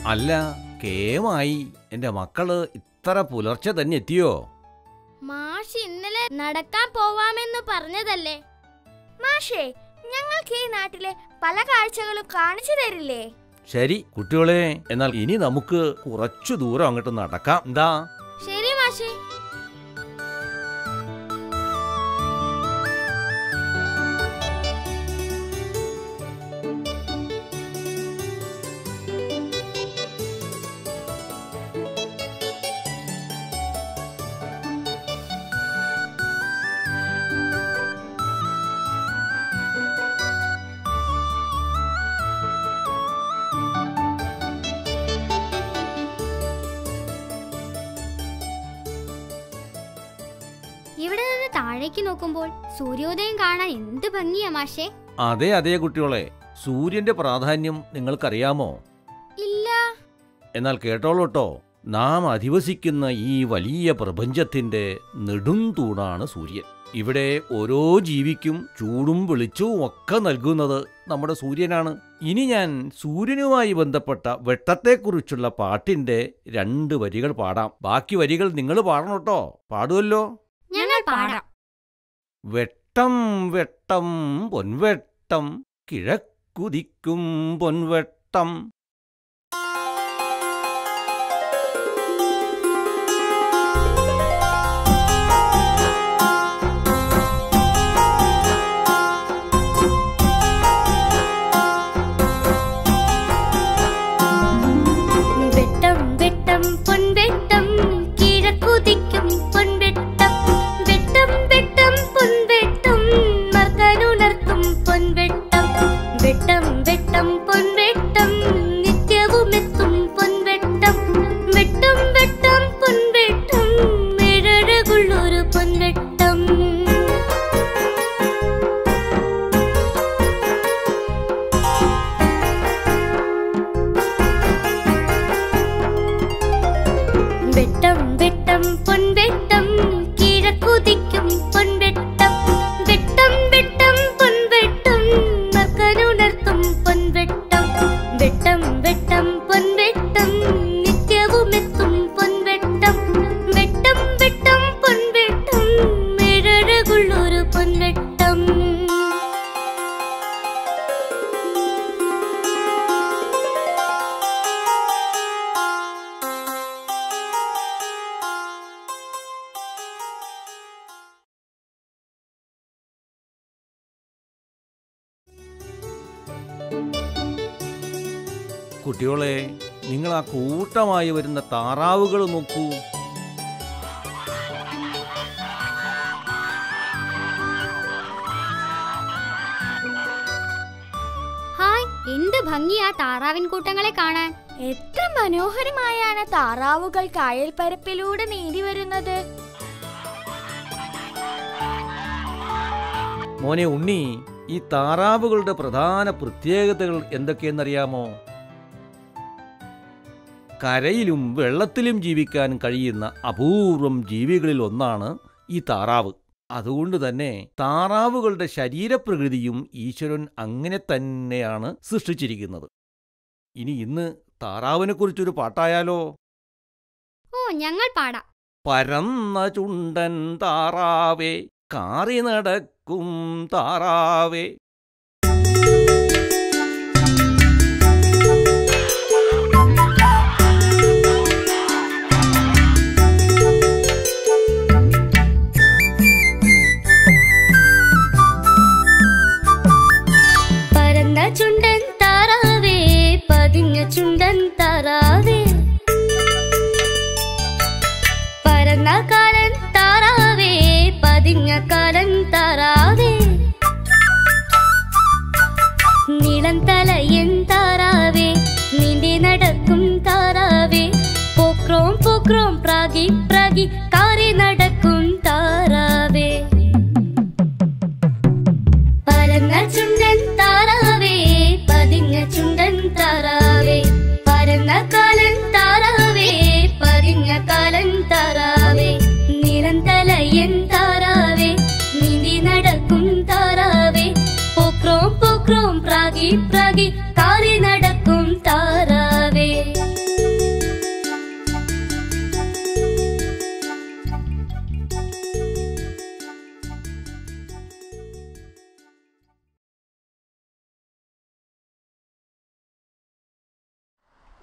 അല്ല കേമായി എന്റെ മക്കള് ഇത്ര പുലർച്ചെ തന്നെ എത്തിയോ മാഷ് ഇന്നലെ നടക്കാൻ പോവാമെന്ന് പറഞ്ഞതല്ലേ മാഷേ ഞങ്ങൾക്ക് ഈ നാട്ടിലെ പല കാഴ്ചകളും കാണിച്ചു തരില്ലേ ശരി കുട്ടികളെ എന്നാൽ ഇനി നമുക്ക് കുറച്ചു ദൂരം അങ്ങോട്ട് നടക്കാം എന്താ ശരി മാഷേ ഇവിടെ നിന്ന് താഴേക്ക് നോക്കുമ്പോൾ സൂര്യോദയം കാണാൻ എന്ത് ഭംഗിയാ മാഷേ അതെ അതെ കുട്ടികളെ സൂര്യന്റെ പ്രാധാന്യം നിങ്ങൾക്കറിയാമോ ഇല്ല എന്നാൽ കേട്ടോളൂട്ടോ നാം അധിവസിക്കുന്ന ഈ വലിയ പ്രപഞ്ചത്തിന്റെ നെടുംതൂണാണ് സൂര്യൻ ഇവിടെ ഓരോ ജീവിക്കും ചൂടും വെളിച്ചവും ഒക്കെ നൽകുന്നത് നമ്മുടെ സൂര്യനാണ് ഇനി ഞാൻ സൂര്യനുമായി ബന്ധപ്പെട്ട വെട്ടത്തെക്കുറിച്ചുള്ള പാട്ടിന്റെ രണ്ട് വരികൾ പാടാം ബാക്കി വരികൾ നിങ്ങൾ പാടണം കേട്ടോ പാടുമല്ലോ ഞങ്ങൾ പാടാം വെട്ടം വെട്ടം പൊൻവെട്ടം കിഴക്കുതിക്കും പൊൻവെട്ടം വെട്ടം വെട്ടം പൊൻവെട്ടം കിഴക്കുതിക്കും പൊൻവെട്ടം വെട്ടം വെട്ടം പൊൻവെട്ടം മർക്കനുണർത്തും പൊൻവെട്ടം വെട്ടം വെട്ടം പൊൻവെട്ടം നിത്യവും എത്തും പൊൻവെട്ടം വെട്ടം വെട്ടം പൊൻവെട്ടം ഏഴഴകുള്ളൊരു പൊൻവെട്ടം വെട്ടം വെട്ടം പൊൻവെട്ടം കിഴക്കുതിക്കും പൊൻവെട്ടം വെട്ടം വെട്ടം പൊൻവെട്ടം മർക്കനുണർത്തും പൊൻവെട്ടം വെട്ടം വെട്ടം പൊൻവെട്ടം നിത്യവും എത്തും പൊൻവെട്ടം വെട്ടം വെട്ടം പൊൻവെട്ടം ഏഴഴകുള്ളൊരു പൊൻവെട്ടം കുട്ടികളെ നിങ്ങൾ ആ കൂട്ടമായി വരുന്ന താറാവുകൾ നോക്കൂ ഹായ് എന്ത് ഭംഗിയാ താറാവിൻ കൂട്ടങ്ങളെ കാണാൻ എത്ര മനോഹരമായാണ് താറാവുകൾ കായൽപ്പരപ്പിലൂടെ നീന്തി വരുന്നത് മോനെ ഉണ്ണി ഈ താറാവുകളുടെ പ്രധാന പ്രത്യേകതകൾ എന്തൊക്കെയെന്നറിയാമോ കരയിലും വെള്ളത്തിലും ജീവിക്കാൻ കഴിയുന്ന അപൂർവം ജീവികളിൽ ഒന്നാണ് ഈ താറാവ് അതുകൊണ്ട് തന്നെ താറാവുകളുടെ ശരീരപ്രകൃതിയും ഈശ്വരൻ അങ്ങനെ തന്നെയാണ് സൃഷ്ടിച്ചിരിക്കുന്നത് ഇനി ഇന്ന് താറാവിനെക്കുറിച്ചൊരു പാട്ടായാലോ ഓ ഞങ്ങൾ പാടാം പരന്ന ചുണ്ടൻ താറാവേ കാറി നടക്കും താറാവേ പരന്ന ചുണ്ടൻ താറാവേ പതിഞ്ഞ ചുണ്ടൻ താറാവേ പരന്ന കാലൻ താറാവേ പതിഞ്ഞ കാലൻ താറാവേ നീളം തലയൻ താറാവേ നീണ്ടി നടക്കും താറാവേ പോക്രോം പോക്രോം പ്രാഗി പ്രാഗി കാറി നടക്കും താറാവേ പരന്ന ചുണ്ടൻ താറാവേ പതിഞ്ഞ ചുണ്ടൻ താറാവേ പരന്ന കാലൻ താറാവേ പതിഞ്ഞ കാലൻ താറാവേ നിലം തലയൻ താറാവേ നീന്തി നടക്കും താറാവേ പോക്രോം പോക്രോം പ്രാഗി പ്രാഗി കാറി നടക്കും താറാവേ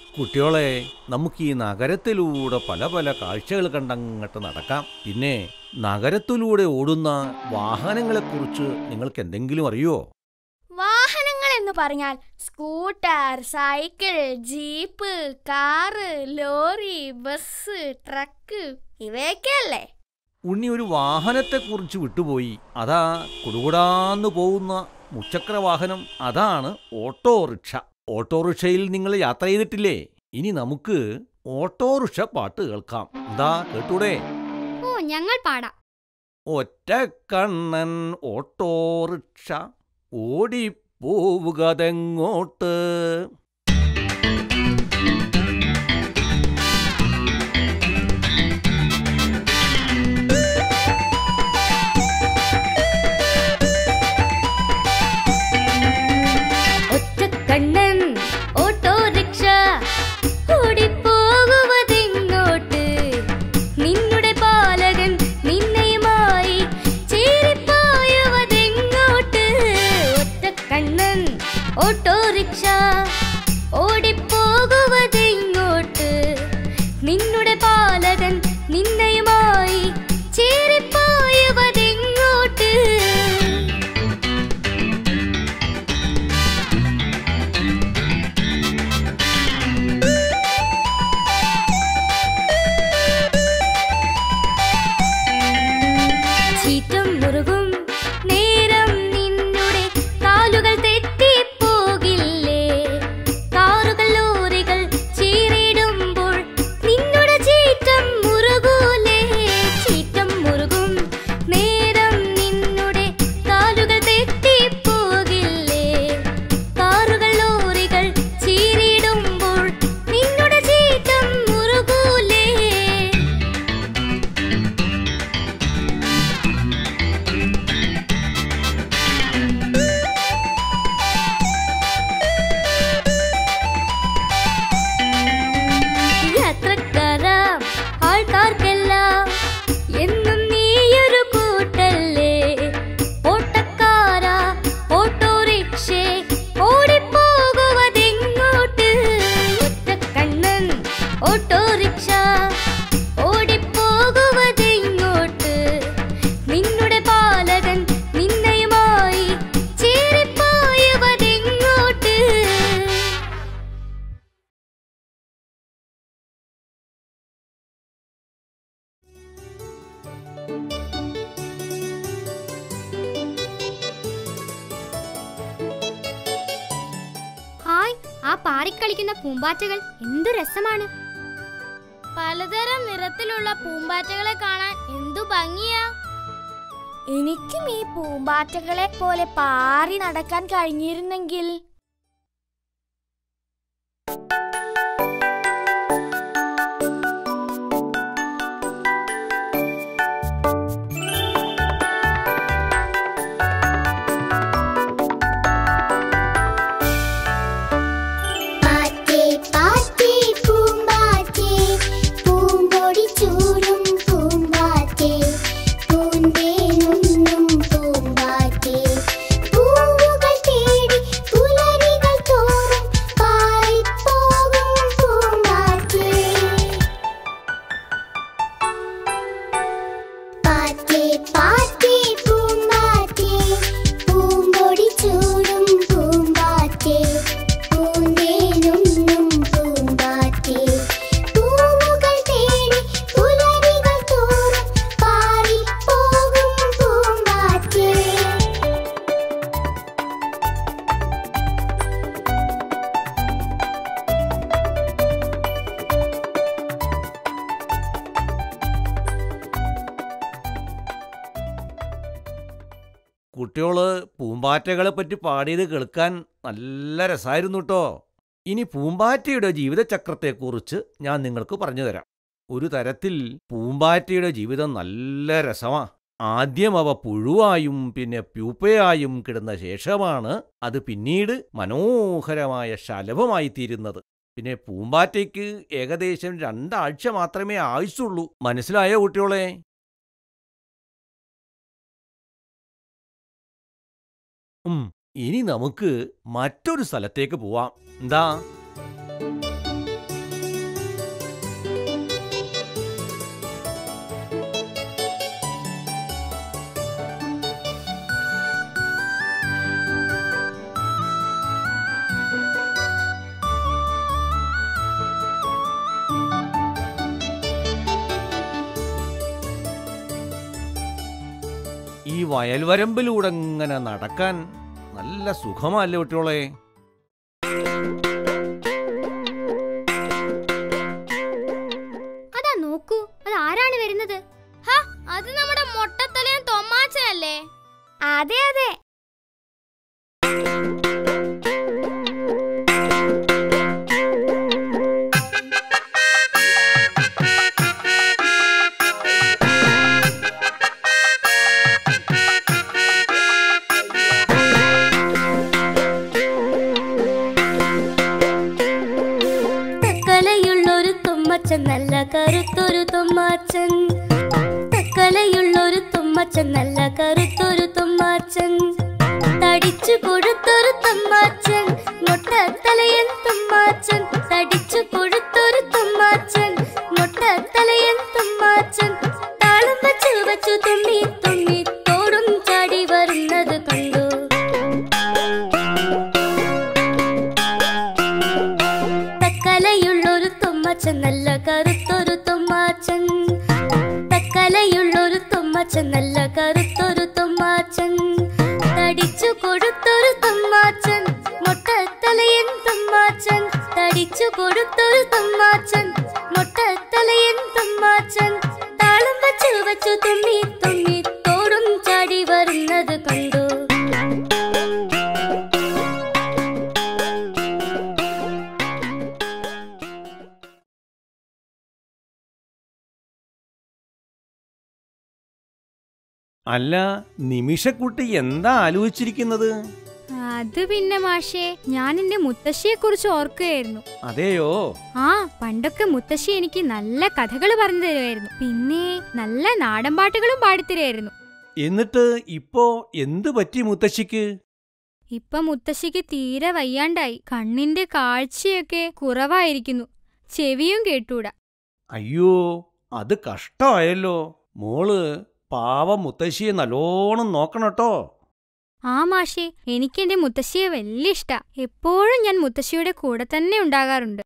കുട്ടികളെ നമുക്ക് ഈ നഗരത്തിലൂടെ പല പല കാഴ്ചകൾ കണ്ടങ്ങട്ട് നടക്കാം പിന്നെ നഗരത്തിലൂടെ ഓടുന്ന വാഹനങ്ങളെക്കുറിച്ച് നിങ്ങൾക്ക് എന്തെങ്കിലും അറിയോ വാഹനങ്ങൾ എന്ന് പറഞ്ഞാൽ scooter cycle jeep car lorry bus truck ഇവയൊക്കെയല്ലേ ഉണ്ണി ഒരു വാഹനത്തെക്കുറിച്ച് വിട്ടുപോയി അതാ കുടുകുടാന്ന് പോകുന്ന മുച്ചക്ര വാഹനം അതാണ് ഓട്ടോറിക്ഷ ഓട്ടോറിക്ഷയിൽ നിങ്ങൾ യാത്ര ചെയ്തിട്ടില്ലേ ഇനി നമുക്ക് ഓട്ടോറിക്ഷ പാട്ട് കേൾക്കാം എന്താ കേട്ടൂടെ ഓ ഞങ്ങൾ പാടാം ഒറ്റ കണ്ണൻ ഓട്ടോറിക്ഷ ഓടിപ്പോവുകതെങ്ങോട്ട് ഒറ്റക്കണ്ണൻ ഓട്ടോറിക്ഷ ഓടിപ്പോകുവതെങ്ങോട്ട് നിന്നുടെ പാലകൻ നിന്നെയുമായി ചേരിപ്പോയുവതെങ്ങോട്ട് ഒറ്റക്കണ്ണൻ ഓട്ടോറിക്ഷ ഓടിപ്പോകുവതെങ്ങോട്ട് നിന്നുടെ പാലകൻ നിന്നെയുമായി ചേരിപ്പോയുവതെങ്ങോട്ട് ചീറ്റം മുറുകും നേരം നിന്നുടെ കാലുകൾ തെറ്റിപ്പോകില്ലേ കാറുകൾ ലോറികൾ ചീറിടുമ്പോൾ നിന്നുടെ ചീറ്റം മുറുകൂലേ ചീറ്റം മുറുകും നേരം നിന്നുടെ കാലുകൾ തെറ്റിപ്പോകില്ലേ കാറുകൾ ലോറികൾ ചീറിടുമ്പോൾ നിന്നുടെ ചീറ്റം മുറുകൂലേ യാത്രക്കാരാം ആൾക്കാർക്കെല്ലാം എന്നും നീയൊരു കൂട്ടല്ലേ ഓട്ടക്കാരാ ഓട്ടോറിക്ഷേ ഓടിപ്പോകുവതെങ്ങോട്ട് ഒറ്റക്കണ്ണൻ ഓട്ടോറിക്ഷ ഓടിപ്പോകുവതെങ്ങോട്ട് നിന്നുടെ പാലകൻ നിന്നയുമായി ചേരിപ്പോയുവതെങ്ങോട്ട് ഹായ് ആ പാറിക്കളിക്കുന്ന പൂമ്പാറ്റകൾ എന്തു രസമാണ് പലതരം നിറത്തിലുള്ള പൂമ്പാറ്റകളെ കാണാൻ എന്തു ഭംഗിയാ എനിക്കും ഈ പൂമ്പാറ്റകളെ പോലെ പാറി നടക്കാൻ കഴിഞ്ഞിരുന്നെങ്കിൽ പാറ്റേ പാറ്റേ പൂമ്പാറ്റേ പൂമ്പൊടി ചൂടും പൂമ്പാറ്റേ പൂന്തേനുണ്ണും പൂമ്പാറ്റേ പൂവുകൾ തേടി പുലരികൾ തോറും പാറിപ്പോകും പൂമ്പാറ്റേ പാറ്റേ പാറ്റേ പൂമ്പാറ്റേ പൂമ്പൊടി ചൂടും പൂമ്പാറ്റേ പൂന്തേനുണ്ണും പൂമ്പാറ്റേ പൂവുകൾ തേടി പുലരികൾ തോറും പാറിപ്പോകും പൂമ്പാറ്റേ കുട്ടിയോള് പൂമ്പാറ്റകളെ പറ്റി പാടിയത് കേൾക്കാൻ നല്ല രസമായിരുന്നു കേട്ടോ ഇനി പൂമ്പാറ്റയുടെ ജീവിതചക്രത്തെക്കുറിച്ച് ഞാൻ നിങ്ങൾക്ക് പറഞ്ഞു തരാം ഒരു തരത്തിൽ പൂമ്പാറ്റയുടെ ജീവിതം നല്ല രസമാ ആദ്യം അവ പുഴുവായും പിന്നെ പ്യൂപ്പയായും കിടന്ന ശേഷമാണ് അത് പിന്നീട് മനോഹരമായ ശലഭമായി തീരുന്നത് പിന്നെ പൂമ്പാറ്റയ്ക്ക് ഏകദേശം രണ്ടാഴ്ച മാത്രമേ ആയുസുള്ളൂ മനസ്സിലായോ കുട്ടിയോളെ ഉം ഇനി നമുക്ക് മറ്റൊരു സ്ഥലത്തേക്ക് പോവാം എന്താ വയൽവരമ്പിലൂടെ ഇങ്ങനെ നടക്കാൻ നല്ല സുഖമല്ലേ കുട്ടിയോളെ അതാ നോക്കൂ അത് ആരാണ് വരുന്നത് ഹ, അത് നമ്മുടെ മൊട്ടത്തലയും തൊമ്മാച്ചനല്ലേ അതെ അതെ തക്കലയുള്ളൊരു തുമ്മച്ചൻ നല്ല കരുത്തൊരു തുമ്മാച്ചൻ തക്കലയുള്ളൊരു തുമ്മച്ചൻ നല്ല കരുത്തൊരു തുമ്മാച്ചൻ തടിച്ചു കൊടുത്തൊരു തുമ്മാച്ചൻ മുട്ടത്തലയൻ തുമ്മാച്ചൻ തടിച്ചു കൊടുത്തൊരു തുമ്മാച്ചൻ മുട്ടത്തലയൻ തുമ്മാച്ചൻ താളം വച്ചു വച്ചു തുമ്മി തുമ്മി തോടും ചാടി വരുന്നത് കണ്ടു തക്കലയുള്ളൊരു തുമ്മച്ചൻ നല്ല കറുത്തൊരു തുമ്മാച്ചൻ തക്കലയുള്ളൊരു തുമ്മച്ചൻ നല്ല കറുത്തൊരു തുമ്മാച്ചൻ തടിച്ചു കൊടുത്തൊരു തുമ്മാച്ചൻ മുട്ടത്തലയൻ തുമ്മാച്ചൻ തടിച്ചു കൊടുത്തൊരു തുമ്മാച്ചൻ മുട്ടത്തലയൻ തുമ്മാച്ചൻ താളം വച്ചു വച്ചു തുമ്മി തുമ്മി തോടും ചാടി വരുന്നത് കണ്ടു അല്ല നിമിഷക്കുട്ടി എന്താ ആലോചിച്ചിരിക്കുന്നത് അത് പിന്നെ മാഷേ ഞാൻ എന്റെ മുത്തശ്ശിയെ കുറിച്ച് ഓർക്കുകയായിരുന്നു അതെയോ ആ പണ്ടൊക്കെ മുത്തശ്ശി എനിക്ക് നല്ല കഥകൾ പറഞ്ഞു തരുമായിരുന്നു പിന്നെ നല്ല നാടൻ പാട്ടുകളും പാടിത്തരുമായിരുന്നു എന്നിട്ട് ഇപ്പോ എന്ത് പറ്റി മുത്തശ്ശിക്ക് ഇപ്പൊ മുത്തശ്ശിക്ക് തീരെ വയ്യാണ്ടായി കണ്ണിന്റെ കാഴ്ചയൊക്കെ കുറവായിരിക്കുന്നു ചെവിയും കേട്ടൂടാ അയ്യോ അത് കഷ്ടമായല്ലോ മോള് പാവം മുത്തശ്ശിയെ നല്ലോണം നോക്കണട്ടോ ആ മാഷേ എനിക്ക് എന്റെ മുത്തശ്ശിയെ വലിയ ഇഷ്ടാ എപ്പോഴും ഞാൻ മുത്തശ്ശിയുടെ കൂടെ തന്നെ ഉണ്ടാകാറുണ്ട്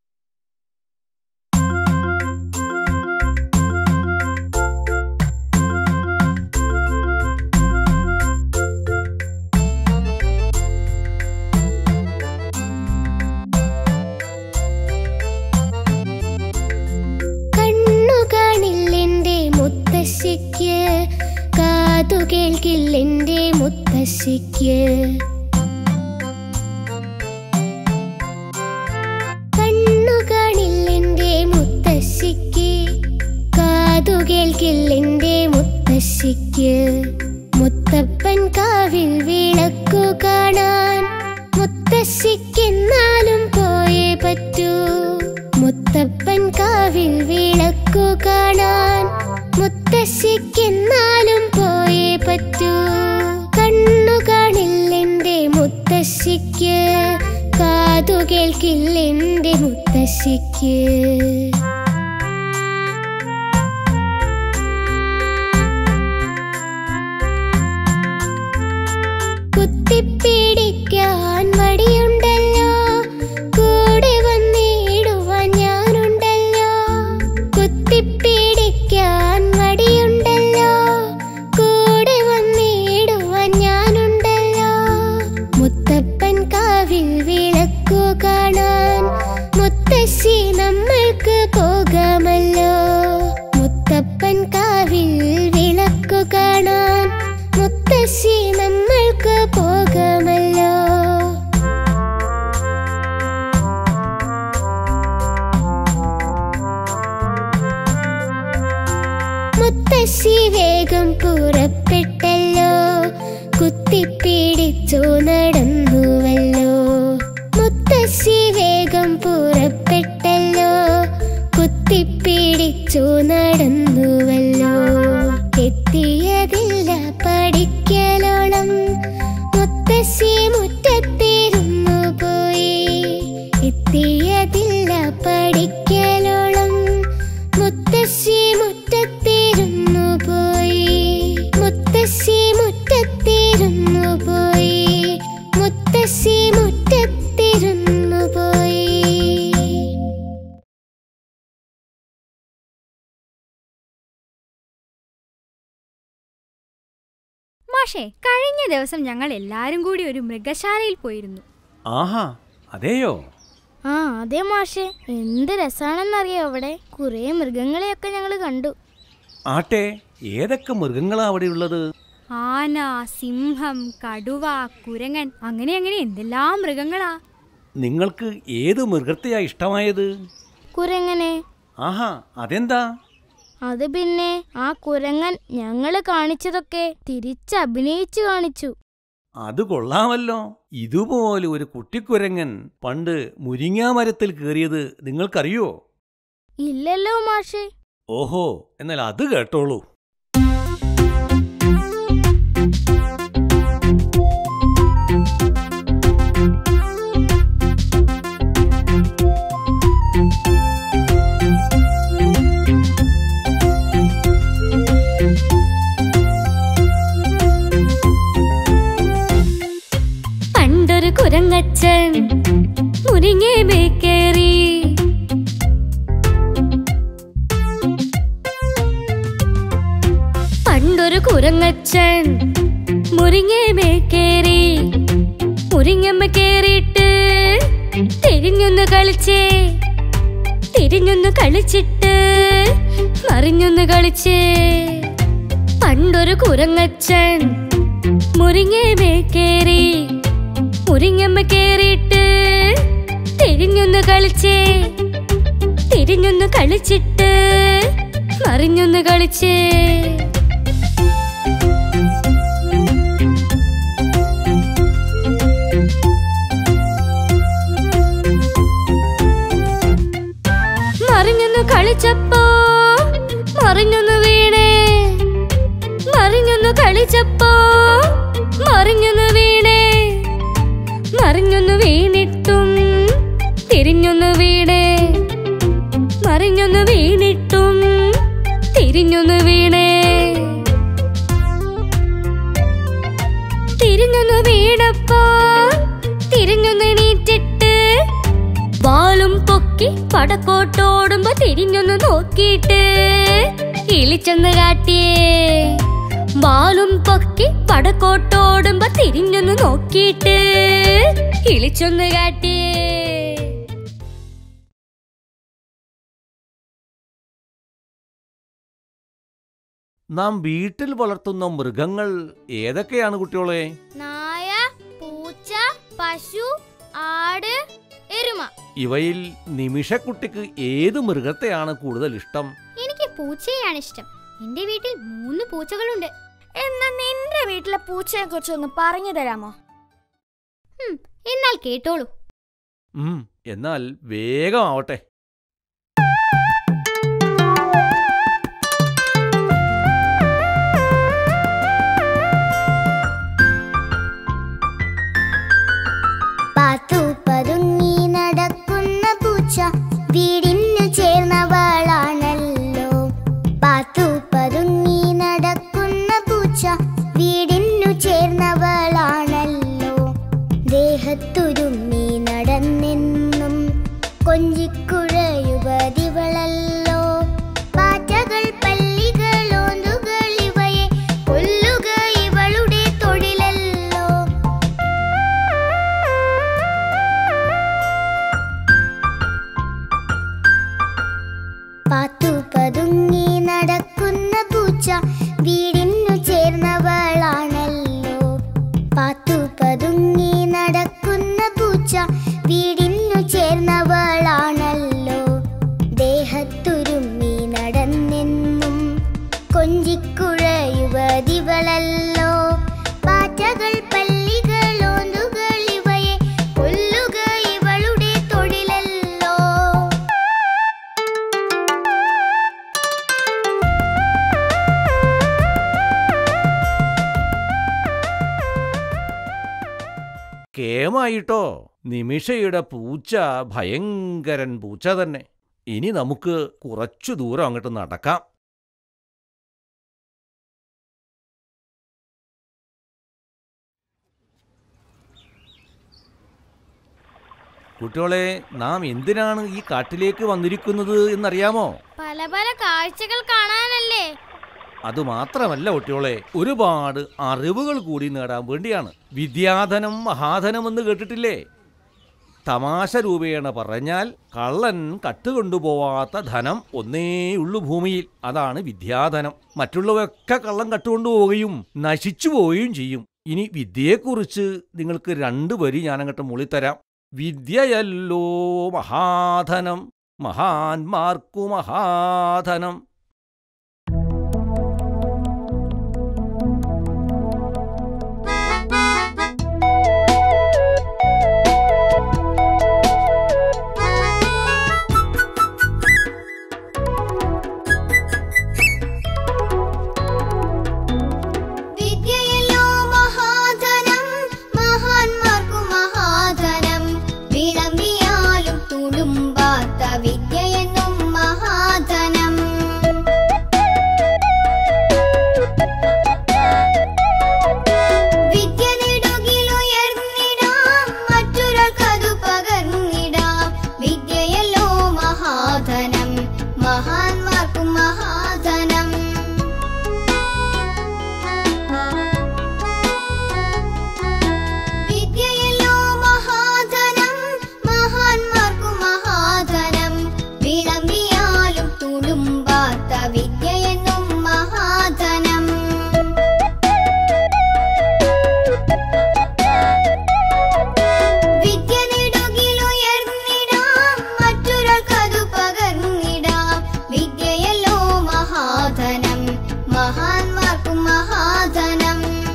കണ്ണു കാണില്ലെന്റെ മുത്തശ്ശിക്ക് കാതു കേൾക്കില്ലെന്റെ മുത്തശ്ശിക്ക് കണ്ണു കാണില്ലെന്റെ മുത്തശ്ശിക്ക് കാതു കേൾക്കില്ലെന്റെ മുത്തശ്ശിക്ക് മുത്തപ്പൻ കാവിൽ വിളക്കു കാണാൻ മുത്തശ്ശിക്കെന്നാലും പോയേ പറ്റൂ മുത്തപ്പൻ കാവിൽ വിളക്കു കാണാൻ മുത്തശ്ശിക്കെന്നാലും പോയേ പറ്റൂ കണ്ണു കാണില്ലെന്റെ മുത്തശ്ശിക്ക് കാതു കേൾക്കില്ലെന്റെ മുത്തശ്ശിക്ക് കുത്തിപ്പിടിക്കാൻ വടിയുണ്ടല്ലോ കൂടെ വന്നിടുവാൻ ഞാനുണ്ടല്ലോ കുത്തിപ്പിടിക്കാൻ വടിയുണ്ടല്ലോ കൂടെ വന്നിടുവാൻ ഞാനുണ്ടല്ലോ മുത്തപ്പൻ കാവിൽ വിളക്കു കാണാൻ മുത്തശ്ശി നമ്മൾക്ക് പോകാമല്ലോ മുത്തപ്പൻ കാവിൽ വിളക്കു കാണാൻ മുത്തശ്ശി നമ്മൾക്ക് പോകാമല്ലോ മുത്തശ്ശി വേഗം പുറപ്പെട്ടല്ലോ കുത്തിപ്പിടിച്ചു നടന്നുവല്ലോ മാഷേ കഴിഞ്ഞ ദിവസം ഞങ്ങൾ എല്ലാരും കൂടി ഒരു മൃഗശാലയിൽ പോയിരുന്നു ആഹാ അതെയോ ആ അതെ മാഷെ എന്ത് രസാണെന്നറിയോ അവിടെ കുറെ മൃഗങ്ങളെയൊക്കെ ഞങ്ങൾ കണ്ടു ആട്ടെ ഏതൊക്കെ മൃഗങ്ങളാ അവിടെയുള്ളത് ആന സിംഹം കടുവ കുരങ്ങൻ അങ്ങനെ അങ്ങനെ എന്തെല്ലാം മൃഗങ്ങളാ നിങ്ങൾക്ക് ഏത് മൃഗത്തെയാ ഇഷ്ടമായത് കുരങ്ങനെ ആഹാ അതെന്താ അത് പിന്നെ ആ കുരങ്ങൻ ഞങ്ങൾ കാണിച്ചതൊക്കെ തിരിച്ച് അഭിനയിച്ചു കാണിച്ചു അത് കൊള്ളാമല്ലോ ഇതുപോലെ ഒരു കുട്ടിക്കുരങ്ങൻ പണ്ട് മുരിങ്ങാ മരത്തിൽ കയറിയത് നിങ്ങൾക്കറിയോ ഇല്ലല്ലോ മാഷെ ഓഹോ എന്നാൽ അത് കേട്ടോളൂ പണ്ടൊരു കുരങ്ങച്ചൻ മുരിങ്ങേ മേക്കേറി പണ്ടൊരു കുരങ്ങച്ചൻ മുരിങ്ങേ മേക്കേറി മുരിങ്ങമ്മ കേറിയിട്ട് തിരിഞ്ഞൊന്ന് കളിച്ചേ തിരിഞ്ഞൊന്ന് കളിച്ചിട്ട് മറിഞ്ഞൊന്ന് കളിച്ചേ പണ്ടൊരു കുരങ്ങച്ചൻ മുരിങ്ങേ മേക്കേറി മുരിങ്ങമ്മ കേറിയിട്ട് തിരിഞ്ഞൊന്ന് കളിച്ചേ തിരിഞ്ഞൊന്ന് കളിച്ചിട്ട് മറിഞ്ഞൊന്ന് കളിച്ചേ മറിഞ്ഞൊന്ന് കളിച്ചപ്പോ മറിഞ്ഞൊന്ന് വീണേ മറിഞ്ഞൊന്ന് കളിച്ചപ്പോ മറിഞ്ഞൊന്ന് വീണേ മറിഞ്ഞൊന്ന് വീണിട്ടും തിരിഞ്ഞൊന്ന് വീണേ മറിഞ്ഞൊന്ന് വീണിട്ടും തിരിഞ്ഞൊന്ന് വീണേ തിരിഞ്ഞൊന്ന് വീണപ്പോ തിരിഞ്ഞൊന്ന് എണീറ്റിട്ട് വാളും പൊക്കി പടക്കോട്ടോടുമ്പോ തിരിഞ്ഞൊന്ന് നോക്കിയിട്ട് ഇളിച്ചൊന്ന് കാട്ടിയേ വാളും പൊക്കി പടക്കോട്ടോടുമ്പോ തിരിഞ്ഞൊന്ന് നോക്കിയിട്ട് ഇളിച്ചൊന്ന് കാട്ടിയേ നാം വീട്ടിൽ വളർത്തുന്ന മൃഗങ്ങൾ ഏതൊക്കെയാണ് കുട്ടികളെ നായ പൂച്ച പശു ആട് എരുമ ഇവയിൽ നിമിഷക്കുട്ടിക്ക് ഏത് മൃഗത്തെയാണ് കൂടുതൽ ഇഷ്ടം എനിക്ക് പൂച്ചയാണ് ഇഷ്ടം എന്റെ വീട്ടിൽ മൂന്ന് പൂച്ചകളുണ്ട് എന്നാ നിന്റെ വീട്ടിലെ പൂച്ചയെ കുറിച്ചൊന്ന് പറഞ്ഞു തരാമോ ഉം, എന്നാൽ കേട്ടോളൂ ഉം, എന്നാൽ വേഗം ആവട്ടെ പാത്തു പതുങ്ങി നടക്കുന്ന പൂച്ച വീടിനു ചേർന്നവളാണല്ലോ പാത്തു പതുങ്ങി നടക്കുന്ന പൂച്ച വീടിനു ചേർന്നവളാണല്ലോ ദേഹത്തുരുമ്മി നടന്നെന്നും കൊഞ്ചിക്കുഴയുവതിവളല്ലോ പാറ്റകൾ പല്ലികളോന്തുകൾ ഇവയെ കൊല്ലുക ഇവളുടെ തൊഴിലല്ലോ പാത്തു പതുങ്ങി നടക്കുന്ന പൂച്ച വീടിനു ചേർന്നവളാണല്ലോ പാത്തു പതുങ്ങി നടക്കുന്ന പൂച്ച വീടിനു ചേർന്നവളാണല്ലോ ദേഹത്തുരുമ്മി നടന്നെന്നും കൊഞ്ചിക്കുഴയുവതിവളല്ലോ പാറ്റകൾ പല്ലികളോന്തുകൾ ഇവയെ കൊല്ലുക ഇവളുടെ തൊഴിലല്ലോ കേമായിട്ടോ നിമിഷയുടെ പൂച്ച ഭയങ്കരൻ പൂച്ച തന്നെ ഇനി നമുക്ക് കുറച്ചു ദൂരം അങ്ങോട്ട് നടക്കാം കുട്ടികളെ നാം എന്തിനാണ് ഈ കാട്ടിലേക്ക് വന്നിരിക്കുന്നത് എന്നറിയാമോ പല പല കാഴ്ചകൾ കാണാനല്ലേ അതുമാത്രമല്ല കുട്ടിയോളെ ഒരുപാട് അറിവുകൾ കൂടി നേടാൻ വേണ്ടിയാണ് വിദ്യാധനം മഹാധനം എന്ന് കേട്ടിട്ടില്ലേ തമാശ രൂപേണ പറഞ്ഞാൽ കള്ളൻ കട്ടുകൊണ്ടുപോവാത്ത ധനം ഒന്നേയുള്ളൂ ഭൂമിയിൽ അതാണ് വിദ്യാധനം മറ്റുള്ളവയൊക്കെ കള്ളൻ കട്ടുകൊണ്ടുപോവുകയും നശിച്ചു പോവുകയും ചെയ്യും ഇനി വിദ്യയെക്കുറിച്ച് നിങ്ങൾക്ക് രണ്ട് വരി ഞാനങ്ങോട്ട് മുളിത്തരാം വിദ്യയല്ലോ മഹാധനം മഹാന്മാർക്കു മഹാധനം വിദ്യയല്ലോ മഹാധനം മഹാന്മാർക്കു മഹാധനം വിളമ്പിയാലും തുളുമ്പാത്ത വിദ്യയെന്നും മഹാധനം വിദ്യ നെടുകിലുയർന്നിടാം മറ്റൊരാൾക്കതു പകർന്നിടാം വിദ്യയല്ലോ മഹാധനം മഹാന്മാർക്കും മഹാധനം വിദ്യയല്ലോ മഹാധനം മഹാന്മാർക്കു മഹാധനം വിളമ്പിയാലും തുളുമ്പാത്ത വിദ്യയെന്നും മഹാധനം വിദ്യ നെടുകിലുയർന്നിടാം മറ്റൊരാൾക്കതു പകർന്നിടാം വിദ്യയല്ലോ മഹാധനം മഹാന്മാർക്കും മഹാധനം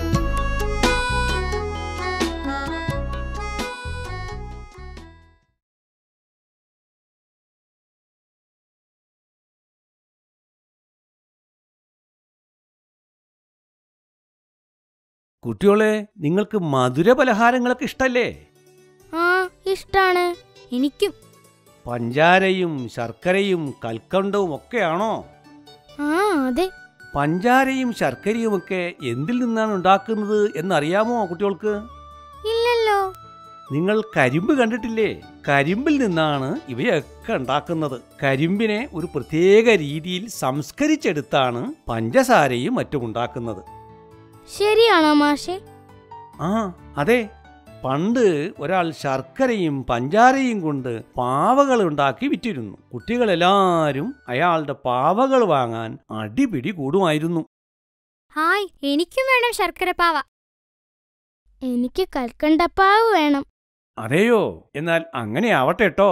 കുട്ടിയോളെ നിങ്ങൾക്ക് മധുര പലഹാരങ്ങളൊക്കെ ഇഷ്ടല്ലേ ആ ഇഷ്ടാണ് എനിക്കും പഞ്ചാരയും ശർക്കരയും കൽക്കണ്ടവും ഒക്കെയാണോ ആ അതെ പഞ്ചാരയും ശർക്കരയുമൊക്കെ എന്തിൽ നിന്നാണ് ഉണ്ടാക്കുന്നത് എന്നറിയാമോ കുട്ടികൾക്ക് ഇല്ലല്ലോ നിങ്ങൾ കരിമ്പ് കണ്ടിട്ടില്ലേ കരിമ്പിൽ നിന്നാണ് ഇവയൊക്കെ ഉണ്ടാക്കുന്നത് കരിമ്പിനെ ഒരു പ്രത്യേക രീതിയിൽ സംസ്കരിച്ചെടുത്താണ് പഞ്ചസാരയും മറ്റും ഉണ്ടാക്കുന്നത് ശരിയാണോ മാഷെ ആ അതെ പണ്ട് ഒരാൾ ശർക്കരയും പഞ്ചാരയും കൊണ്ട് പാവകൾ ഉണ്ടാക്കി വിറ്റിരുന്നു കുട്ടികളെല്ലാരും അയാളുടെ പാവകൾ വാങ്ങാൻ അടിപിടി കൂടുമായിരുന്നു ഹായ് എനിക്കും വേണം ശർക്കര പാവ എനിക്ക് കൽക്കണ്ടപ്പാവ് വേണം അതെയോ എന്നാൽ അങ്ങനെ ആവട്ടെ കേട്ടോ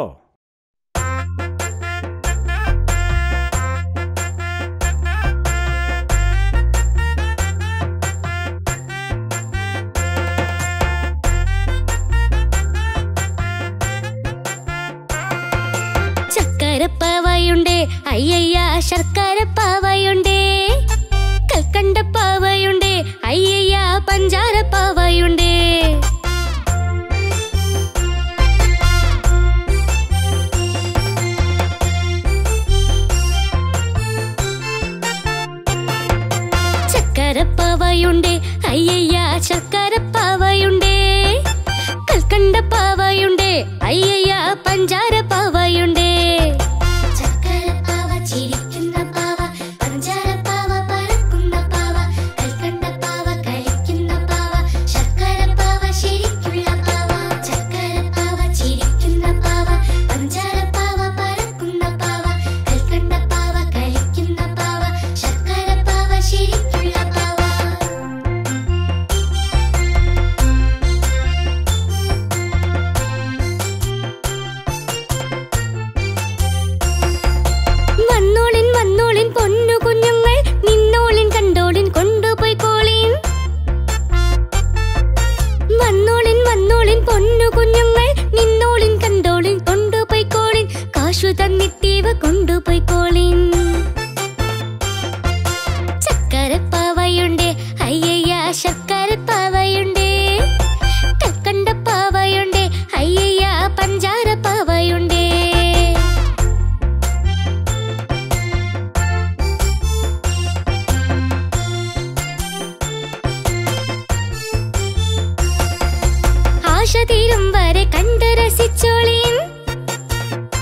ചക്കരപ്പാവയുണ്ടേ അയ്യയ്യ ശർക്കരപ്പാവയുണ്ടേ കൽക്കണ്ടപ്പാവയുണ്ടേ അയ്യയ്യ പഞ്ചാരപ്പാവയുണ്ടേ ചക്കരപ്പാവയുണ്ടേ അയ്യയ്യ ശർക്കരപ്പാവയുണ്ടേ കൽക്കണ്ടപ്പാവയുണ്ടേ അയ്യയ്യ പഞ്ചാരപ്പാവയുണ്ടേ ചക്കരപ്പാവ ചിരിക്കുന്ന പാവ പഞ്ചാരപ്പാവ പറക്കുന്ന പാവ കൽക്കണ്ടപ്പാവ കളിക്കുന്ന പാവ ശർക്കരപ്പാവ ശരിക്കുള്ള പാവ ചക്കരപ്പാവ ചിരിക്കുന്ന പാവ പഞ്ചാരപ്പാവ പറക്കുന്ന പാവ കൽക്കണ്ടപ്പാവ കളിക്കുന്ന പാവ ശർക്കരപ്പാവ ശരിക്കുള്ള പാവ വന്നോളിൻ വന്നോളിൻ പൊന്നു കുഞ്ഞുങ്ങൾ നിന്നോളിൻ കണ്ടോളിൻ കൊണ്ടുപോയി കോളിൻ വന്നോളിൻ വന്നോളിൻ പൊന്നു കുഞ്ഞുങ്ങൾ നിന്നോളിൻ കണ്ടോളിൻ കൊണ്ടുപോയി കോളിൻ കാശു തന്നിട്ടീവ കൊണ്ടുപോയി കോളിൻ ചക്കരപ്പാവയുണ്ടേ അയ്യയ്യ ശർക്കരപ്പാവയുണ്ടേ കൽക്കണ്ടപ്പാവയുണ്ടേ അയ്യയ്യ പഞ്ചാരപ്പാവയുണ്ടേ ആശ തീരും വരെ കണ്ട് രസിച്ചോളീൻ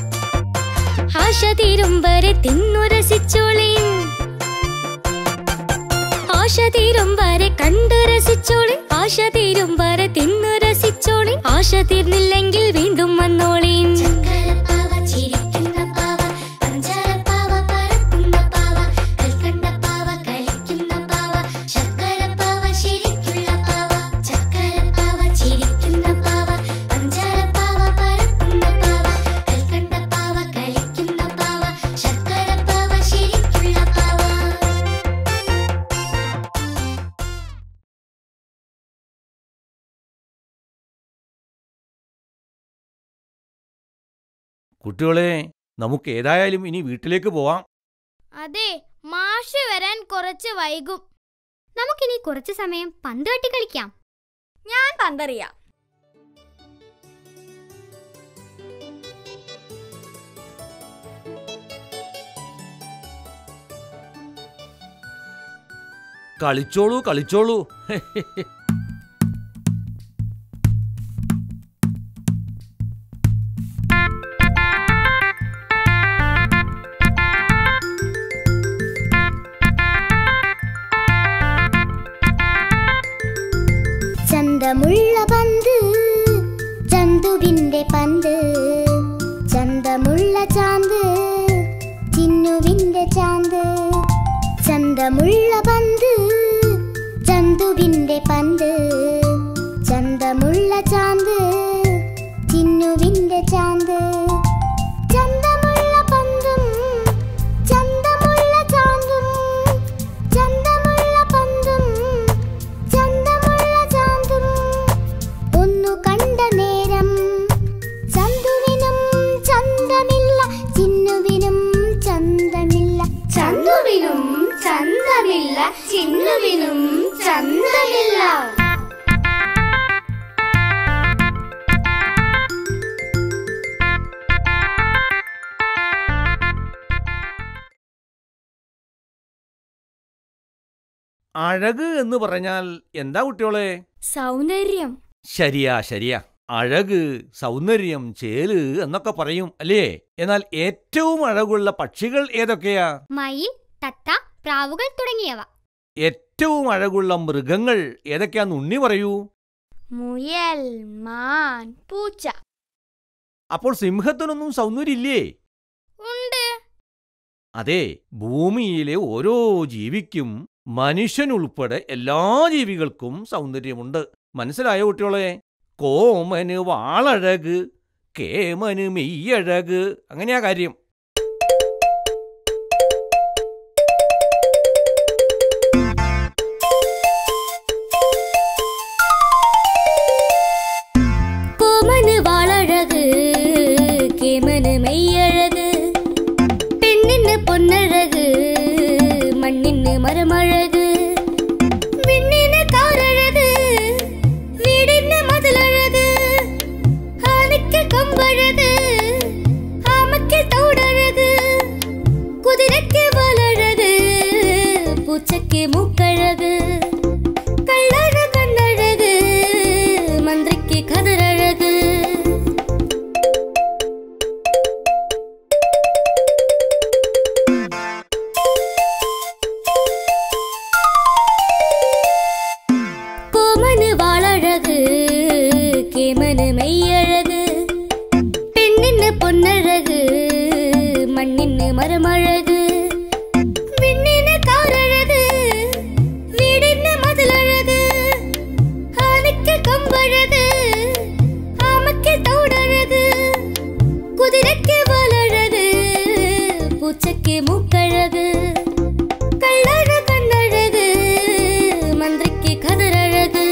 ആശ തീരും വരെ തിന്നു രസിച്ചോളീൻ ആശ തീരും വരെ കണ്ടു രസിച്ചോളി ആശ തീരും വരെ തിന്നു രസിച്ചോളി ആശ തീർന്നില്ലെങ്കിൽ വീണ്ടും വന്നോളീൻ ചക്കരപ്പാവ ചിരിക്കുന്ന പാവ പഞ്ചാരപ്പാവ പറക്കുന്ന പാവ കൽക്കണ്ടപ്പാവ കളിക്കുന്ന പാവ ശർക്കരപ്പാവ ശരിക്കുള്ള പാവ ചക്കരപ്പാവ ചിരിക്കുന്ന പാവ പഞ്ചാരപ്പാവ പറക്കുന്ന പാവ കൽക്കണ്ടപ്പാവ കളിക്കുന്ന പാവ ശർക്കരപ്പാവ ശരിക്കുള്ള പാവ കുട്ടികളെ നമുക്ക് ഏതായാലും ഇനി വീട്ടിലേക്ക് പോവാം അതെ മാഷ് വരാൻ കുറച്ച് വൈകും നമുക്കിനി കുറച്ചു സമയം പന്ത് തട്ടി കളിക്കാം ഞാൻ പന്തറിയാം കളിച്ചോളൂ കളിച്ചോളൂ ചന്തമുള്ള പന്ത് ചന്തുവിന്റെ പന്ത് ചന്തമുള്ള ചാന്ത് ചിന്നുവിന്റെ ചാന്ത് ചന്തമുള്ള പന്ത് ചന്തുവിന്റെ പന്ത് ചന്തമുള്ള ചാന്ത് ചിന്നുവിന്റെ ചാന്ത് ചന്തമുള്ള പന്തും ചന്തമുള്ള ചാന്തും ചന്തമുള്ള പന്തും ചന്തമുള്ള ചാന്തും ഒന്നു കണ്ട നേരം ചന്തുവിനും ചന്തമില്ല ചിന്നുവിനും ചന്തമില്ല ചന്തുവിനും ചന്തമില്ല ചിന്നുവിനും ചന്തമില്ല അഴക് എന്ന് പറഞ്ഞാൽ എന്താ കുട്ടികളെ സൗന്ദര്യം ശരിയാ ശരിയാ അഴക് സൗന്ദര്യം ചേല് എന്നൊക്കെ പറയും അല്ലേ എന്നാൽ ഏറ്റവും അഴകുള്ള പക്ഷികൾ ഏതൊക്കെയാ മയിൽ തത്ത പ്രാവുകൾ തുടങ്ങിയവ ഏറ്റവും അഴകുള്ള മൃഗങ്ങൾ ഏതൊക്കെയാന്ന് ഉണ്ണി പറയൂ മുയൽ മാൻ പൂച്ച അപ്പോൾ സിംഹത്തിനൊന്നും സൗന്ദര്യമില്ലേ ഉണ്ട് അതെ ഭൂമിയിലെ ഓരോ ജീവിക്കും മനുഷ്യനുൾപ്പെടെ എല്ലാ ജീവികൾക്കും സൗന്ദര്യമുണ്ട് മനസ്സിലായോ കുട്ടികളെ കോമന് വാളഴക് കേമന് മെയ്യഴക് അങ്ങനെയാ കാര്യം കോമന് വാളഴക് കേമന് മെയ്യഴക് പെണ്ണിന് പൊന്നഴക് മണ്ണിന് മരമഴക് വിണ്ണിന് കാറഴക് വീടിന് മതിലഴക് ആനയ്ക്ക് കൊമ്പഴക് ആമയ്ക്ക് തോടഴക് കുതിരയ്ക്ക് വാലഴക് പൂച്ചയ്ക്ക് മൂക്കഴക് കള്ളഴ കണ്ണഴക് മന്ത്രിക്ക് കതിരഴക് കോമന് വാളഴക് കേമന് മെയ്യഴക് പെണ്ണിന് പൊന്നഴക് മണ്ണിന് മരമഴക് വിണ്ണിന് കാറഴക് വീടിന് മതിലഴക് ആനയ്ക്ക് കൊമ്പഴക് ആമയ്ക്ക് തോടഴക് കുതിരയ്ക്ക് വാലഴക് പൂച്ചയ്ക്ക് മൂക്കഴക് കള്ളഴ കണ്ണഴക് മന്ത്രിക്ക് കതിരഴക്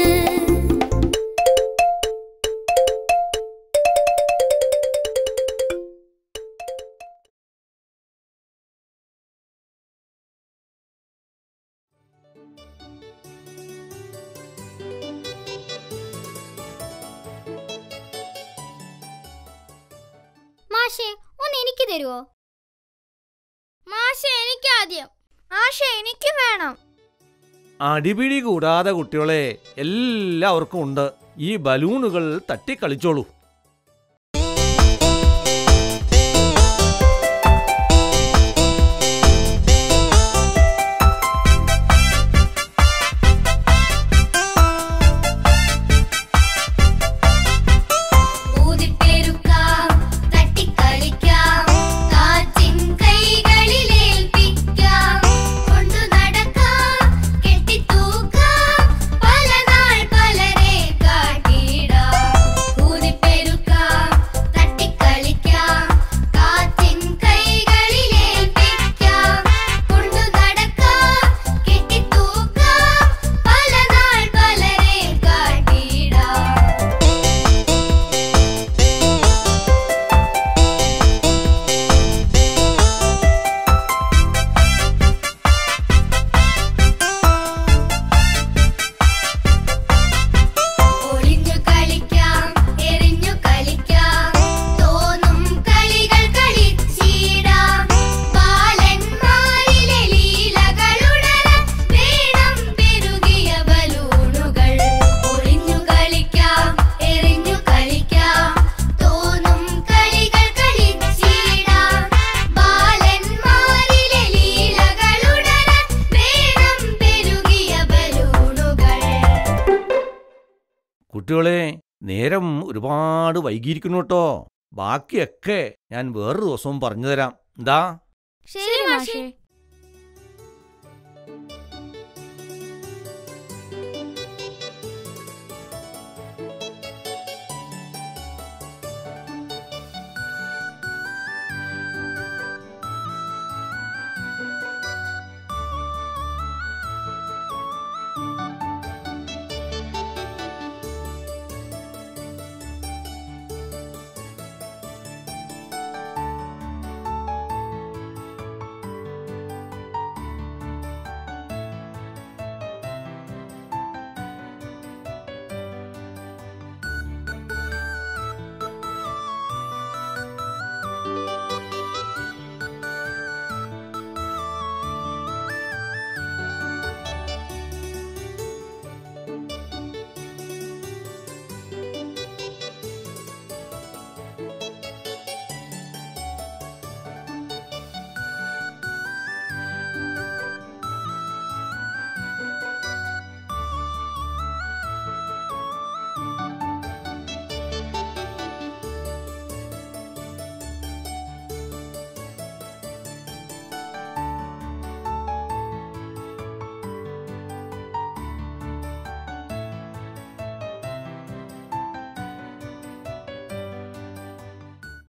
മാഷേ ഒന്ന് എനിക്ക് തരുവോ മാഷ എനിക്ക് ആദ്യം മാഷ എനിക്ക് വേണം അടിപിടി കൂടാതെ കുട്ടികളെ എല്ലാവർക്കും ഉണ്ട് ഈ ബലൂണുകൾ തട്ടിക്കളിച്ചോളൂ ഒരുപാട് വൈകിയിരിക്കുന്നു കേട്ടോ ബാക്കിയൊക്കെ ഞാൻ വേറൊരു ദിവസവും പറഞ്ഞു തരാം എന്താ ശരി മാഷേ